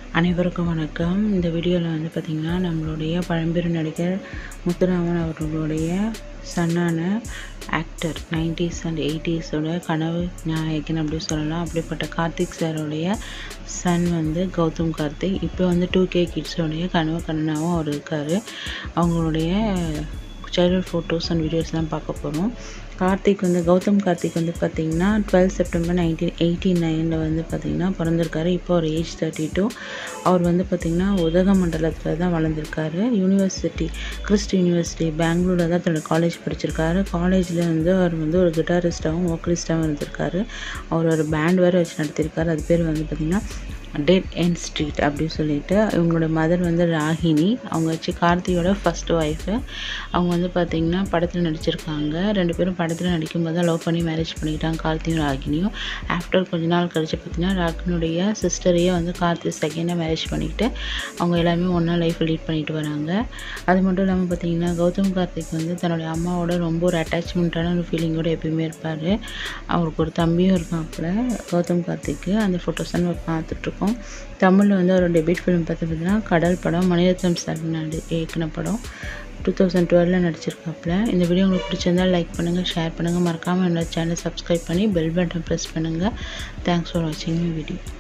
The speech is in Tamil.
அனைவருக்கும் வணக்கம் இந்த வீடியோவில் வந்து பார்த்திங்கன்னா நம்மளுடைய பழம்பெரும் நடிகர் முத்துராமன் அவர்களுடைய சன்னான ஆக்டர் நைன்டிஸ் அண்ட் எயிட்டிஸோட கனவு நாயகன் அப்படி சொல்லலாம் அப்படிப்பட்ட கார்த்திக் சாரோடைய சன் வந்து கௌதம் கார்த்திக் இப்போ வந்து டூ கே கிட்ஸோடைய கனவு கண்ணனாகவும் அவர் இருக்கார் அவங்களுடைய சைல்ட்ஹுட் ஃபோட்டோஸ் அண்ட் வீடியோஸ்லாம் பார்க்க போகிறோம் கார்த்திக் வந்து கௌதம் கார்த்திக் வந்து பார்த்திங்கன்னா டுவெல் செப்டம்பர் நைன்டீன் எயிட்டி நைனில் வந்து பார்த்திங்கன்னா பிறந்திருக்காரு இப்போ ஒரு ஏஜ் தேர்ட்டி டூ அவர் வந்து பார்த்திங்கன்னா உதகமண்டலத்தில் தான் வளர்ந்துருக்காரு யூனிவர்சிட்டி கிறிஸ்ட் யூனிவர்சிட்டி பெங்களூரில் தான் தன்னோட காலேஜ் படிச்சிருக்காரு காலேஜில் வந்து அவர் வந்து ஒரு கிட்டாரிஸ்டாகவும் வோக்கலிஸ்டாகவும் இருந்திருக்காரு அவர் ஒரு பேண்ட் வேறு வச்சு நடத்தியிருக்காரு அது பேர் வந்து பார்த்திங்கன்னா டெட் எண்ட் ஸ்ட்ரீட் அப்படின்னு சொல்லிட்டு இவங்களோட மதர் வந்து ராகினி அவங்க வச்சு கார்த்தியோட ஃபஸ்ட் ஒய்ஃபு அவங்க வந்து பார்த்திங்கன்னா படத்தில் நடிச்சிருக்காங்க ரெண்டு பேரும் படத்தில் நடிக்கும்போது தான் லவ் பண்ணி மேரேஜ் பண்ணிக்கிட்டாங்க கார்த்தியும் ராகினியும் ஆஃப்டர் கொஞ்ச நாள் கழிச்சு பார்த்திங்கன்னா ராகினுடைய சிஸ்டரையே வந்து கார்த்தி செகண்டாக மேரேஜ் பண்ணிக்கிட்டு அவங்க எல்லாருமே ஒன்றா லைஃப் லீட் பண்ணிட்டு வராங்க அது மட்டும் இல்லாமல் பார்த்திங்கன்னா கௌதம் கார்த்திக் வந்து தன்னுடைய அம்மாவோட ரொம்ப ஒரு அட்டாச்மெண்ட்டான ஒரு ஃபீலிங்கோட எப்பயுமே இருப்பார் அவருக்கு ஒரு தம்பியும் இருக்காப்புல கௌதம் கார்த்திக்கு அந்த ஃபோட்டோஸ் நம்ம பார்த்துட்ருக்கோம் தமிழில் வந்து அவரோட டெபியூட் ஃபிலிம் பார்த்து பார்த்தீங்கன்னா கடல் படம் மணிரத்னம் சார் நடி இயக்குன படம் டூ தௌசண்ட் டுவெலில் நடிச்சிருக்காப்புல இந்த வீடியோ உங்களுக்கு பிடிச்சிருந்தால் லைக் பண்ணுங்கள் ஷேர் பண்ணுங்கள் மறக்காமல் என்னோட சேனல் சப்ஸ்கிரைப் பண்ணி பெல் பட்டன் ப்ரெஸ் பண்ணுங்கள் தேங்க்ஸ் ஃபார் வாட்சிங் மை வீடியோ